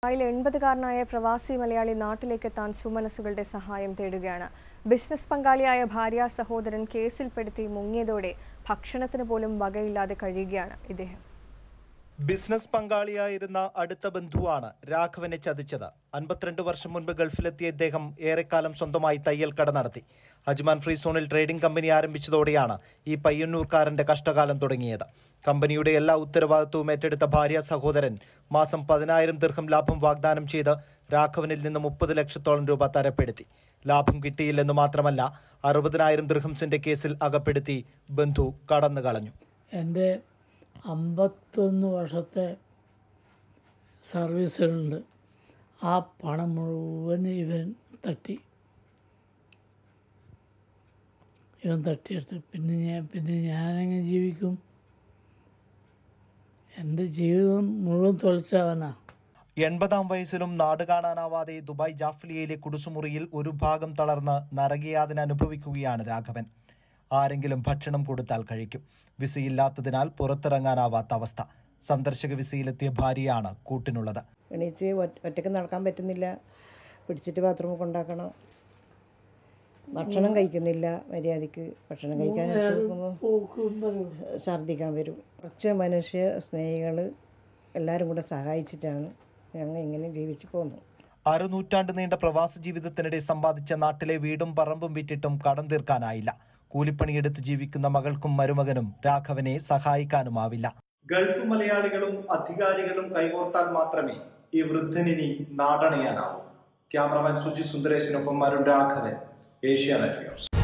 ദുബായിൽ എൺപതുകാരനായ പ്രവാസി മലയാളി നാട്ടിലേക്കെത്താൻ സുമനസുകളുടെ സഹായം തേടുകയാണ് ബിസിനസ് പങ്കാളിയായ ഭാര്യ സഹോദരൻ കേസിൽപ്പെടുത്തി മുങ്ങിയതോടെ ഭക്ഷണത്തിന് പോലും വകയില്ലാതെ കഴിയുകയാണ് ഇദ്ദേഹം ബിസിനസ് പങ്കാളിയായിരുന്ന അടുത്ത ബന്ധുവാണ് രാഘവനെ ചതിച്ചത് അൻപത്തിരണ്ട് വർഷം മുൻപ് ഗൾഫിലെത്തിയ ഇദ്ദേഹം ഏറെക്കാലം സ്വന്തമായി തയ്യൽ കട നടത്തി അജ്മാൻ ഫ്രീ സോണിൽ ട്രേഡിംഗ് കമ്പനി ആരംഭിച്ചതോടെയാണ് ഈ പയ്യന്നൂർക്കാരന്റെ കഷ്ടകാലം തുടങ്ങിയത് കമ്പനിയുടെ എല്ലാ ഉത്തരവാദിത്വവും ഏറ്റെടുത്ത ഭാര്യ സഹോദരൻ മാസം പതിനായിരം ദീർഘം ലാഭം വാഗ്ദാനം ചെയ്ത് രാഘവനിൽ നിന്ന് മുപ്പത് ലക്ഷത്തോളം രൂപ തരപ്പെടുത്തി ലാഭം കിട്ടിയില്ലെന്ന് മാത്രമല്ല അറുപതിനായിരം ദീർഘംസിന്റെ കേസിൽ അകപ്പെടുത്തി ബന്ധു കടന്നു കളഞ്ഞു എൻ്റെ അമ്പത്തൊന്ന് വർഷത്തെ സർവീസുകളുണ്ട് ആ പണം മുഴുവൻ ഇവൻ തട്ടി ഇവൻ തട്ടിയെടുത്ത് പിന്നെ ഞാൻ പിന്നെ ഞാനെങ്ങനെ ജീവിക്കും എൻ്റെ ജീവിതം മുഴുവൻ തൊളിച്ചവനാ എൺപതാം വയസ്സിലും നാട് കാണാനാവാതെ ദുബായ് ജാഫ്ലിയയിലെ കുടുസുമുറിയിൽ ഒരു ഭാഗം തളർന്ന് നരകയാതന അനുഭവിക്കുകയാണ് രാഘവൻ ആരെങ്കിലും ഭക്ഷണം കൊടുത്താൽ കഴിക്കും വിസയില്ലാത്തതിനാൽ പുറത്തിറങ്ങാനാവാത്ത അവസ്ഥ സന്ദർശക വിസയിലെത്തിയ ഭാര്യയാണ് കൂട്ടിനുള്ളത് എണീറ്റ് ഒറ്റ- ഒറ്റയ്ക്ക് നടക്കാൻ പറ്റുന്നില്ല പിടിച്ചിട്ട് ബാത്റൂമിൽ കൊണ്ടാക്കണം ഭക്ഷണം കഴിക്കുന്നില്ല മര്യാദയ്ക്ക് ഭക്ഷണം കഴിക്കാൻ ഛർദ്ദിക്കാൻ വരും കുറച്ച് മനുഷ്യ സ്നേഹികൾ എല്ലാവരും കൂടെ സഹായിച്ചിട്ടാണ് ഞങ്ങൾ ഇങ്ങനെ ജീവിച്ചു പോകുന്നത് അറുനൂറ്റാണ്ട് നീണ്ട പ്രവാസ ജീവിതത്തിനിടെ സമ്പാദിച്ച നാട്ടിലെ വീടും പറമ്പും വിറ്റിട്ടും കടം തീർക്കാനായില്ല കൂലിപ്പണിയെടുത്ത് ജീവിക്കുന്ന മകൾക്കും മരുമകനും രാഘവനെ സഹായിക്കാനുമാവില്ല ഗൾഫ് മലയാളികളും അധികാരികളും കൈകോർത്താൽ മാത്രമേ ഈ വൃദ്ധനിനി നാടണയാനാവൂ ക്യാമറമാൻ സുജി സുന്ദരേശിനൊപ്പം അരുൺ രാഘവൻ ഏഷ്യാനെറ്റ് ന്യൂസ്